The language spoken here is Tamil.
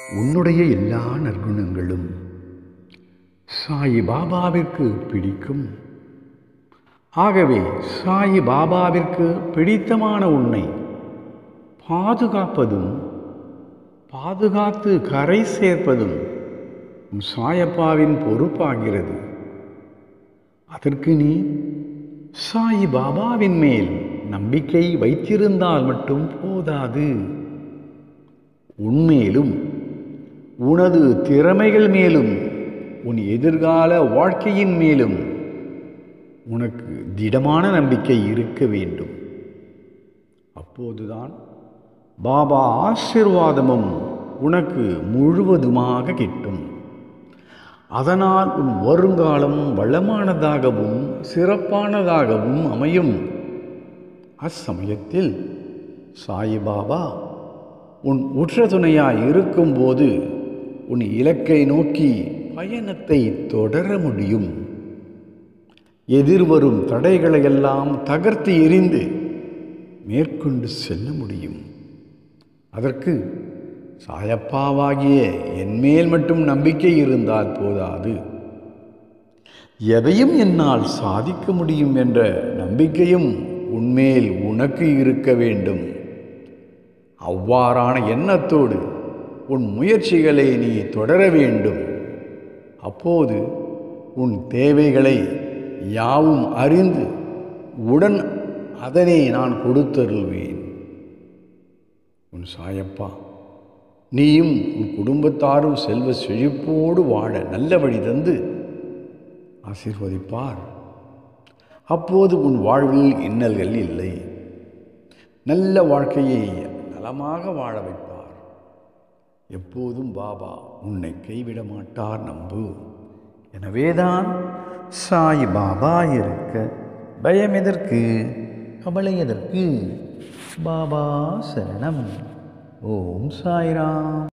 உன்னுடைய எல்லா நற்குணங்களும் சாயி பாபாவிற்கு பிடிக்கும் ஆகவே சாயி பாபாவிற்கு பிடித்தமான உன்னை பாதுகாப்பதும் பாதுகாத்து கரை சேர்ப்பதும் உன் சாயப்பாவின் பொறுப்பாகிறது அதற்கு நீ சாயி பாபாவின் மேல் நம்பிக்கை வைத்திருந்தால் மட்டும் போதாது உன்மேலும் உனது திறமைகள் மேலும் உன் எதிர்கால வாழ்க்கையின் மேலும் உனக்கு திடமான நம்பிக்கை இருக்க வேண்டும் அப்போதுதான் பாபா ஆசிர்வாதமும் உனக்கு முழுவதுமாக கிட்டும் அதனால் உன் வருங்காலம் வளமானதாகவும் சிறப்பானதாகவும் அமையும் அச்சமயத்தில் சாயிபாபா உன் உற்ற துணையாய் இருக்கும்போது உன் இலக்கை நோக்கி பயணத்தை தொடர முடியும் எதிர்வரும் தடைகளையெல்லாம் தகர்த்து எறிந்து மேற்கொண்டு செல்ல முடியும் அதற்கு சாயப்பாவாகிய என்மேல் மட்டும் நம்பிக்கை இருந்தால் போதாது எதையும் என்னால் சாதிக்க முடியும் என்ற நம்பிக்கையும் உன்மேல் உனக்கு இருக்க வேண்டும் அவ்வாறான எண்ணத்தோடு உன் முயற்சிகளை நீ தொடர வேண்டும் அப்போது உன் தேவைகளை யாவும் அறிந்து உடன் அதனை நான் கொடுத்தருள்வேன் உன் சாயப்பா நீயும் உன் குடும்பத்தாரும் செல்வ செழிப்போடு வாழ நல்ல வழி தந்து ஆசீர்வதிப்பார் அப்போது உன் வாழ்வில் இன்னல்கள் இல்லை நல்ல வாழ்க்கையை நலமாக வாழ வைப்பார் எப்போதும் பாபா உன்னை கைவிட மாட்டார் நம்பு எனவேதான் சாய் பாபா இருக்க பயம் எதற்கு கவலை எதற்கு பாபா சரணம் ஓம் சாய்ராம்